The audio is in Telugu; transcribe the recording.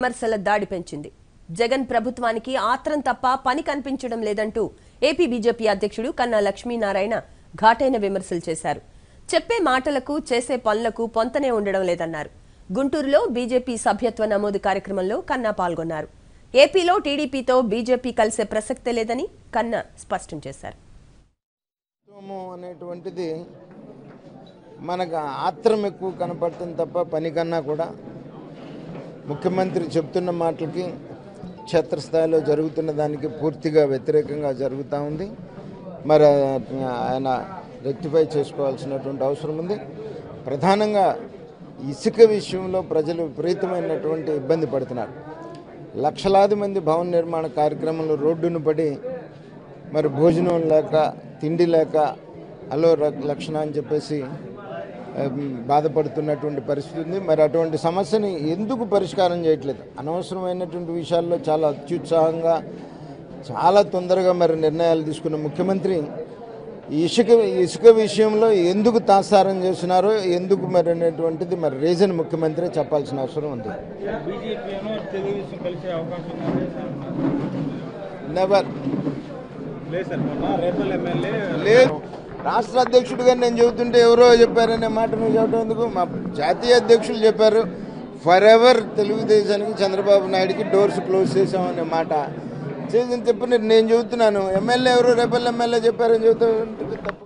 విమర్శల దాడి పెంచింది జగన్ ప్రభుత్వానికి ఆత్రం తప్ప పని కనిపించడం లేదంటూ ఏపీ బీజేపీ అధ్యక్షుడు కన్నా లక్ష్మీనారాయణ ఘాటైన విమర్శలు చేశారు చెప్పే మాటలకు చేసే పనులకు పొంతనే ఉండడం లేదన్నారు గుంటూరులో బీజేపీ సభ్యత్వ నమోదు కార్యక్రమంలో కన్నా పాల్గొన్నారు ఏపీలో టీడీపీతో బీజేపీ కలిసే ప్రసక్తే లేదని కన్నా స్పష్టం చేశారు ప్రభుత్వము అనేటువంటిది మనకు ఆత్రం ఎక్కువ కనపడుతుంది తప్ప పని కన్నా కూడా ముఖ్యమంత్రి చెప్తున్న మాటలకి క్షేత్రస్థాయిలో జరుగుతున్న దానికి పూర్తిగా వ్యతిరేకంగా జరుగుతూ ఉంది మరి ఆయన రెక్టిఫై చేసుకోవాల్సినటువంటి అవసరం ఉంది ప్రధానంగా ఇసుక విషయంలో ప్రజలు విపరీతమైనటువంటి ఇబ్బంది పడుతున్నారు లక్షలాది మంది భవన నిర్మాణ కార్యక్రమంలో రోడ్డును పడి మరి భోజనం లేక తిండి లేక అలో ర- లక్షణ అని చెప్పేసి ఆ, బాధపడుతున్నటువంటి పరిస్థితి ఉంది మరి అటువంటి సమస్యని ఎందుకు పరిష్కారం చేయట్లేదు అనవసరమైనటువంటి విషయాల్లో చాలా అత్యుత్సాహంగా చాలా తొందరగా మరి నిర్ణయాలు తీసుకున్న ముఖ్యమంత్రి ఈ ఇసుక ఇసుక విషయంలో ఎందుకు తాసారం చేస్తున్నారో ఎందుకు మరి అనేటువంటిది మరి రీజన్ ముఖ్యమంత్రి చెప్పాల్సిన అవసరం ఉంది బీజేపీ ఏమో తెలుగుదేశం కలిసే అవకాశం ఉందని అంటున్నారు. నెవర్ లేదు సార్ మొన్న రేపల్ ఎమ్మెల్యే లేదు రాష్ట్ర అధ్యక్షుడిగా నేను చెబుతుంటే ఎవరో చెప్పారనే మాట నువ్వు చెప్పడం ఎందుకు మా జాతీయ అధ్యక్షులు చెప్పారు ఫర్ ఎవర్ తెలుగుదేశానికి చంద్రబాబు నాయుడుకి డోర్స్ క్లోజ్ చేసామనే మాట చేసిన చెప్పి నేను చెబుతున్నాను ఎమ్మెల్యే ఎవరు రేపల్ ఎమ్మెల్యే చెప్పారని చెబుతా తప్పు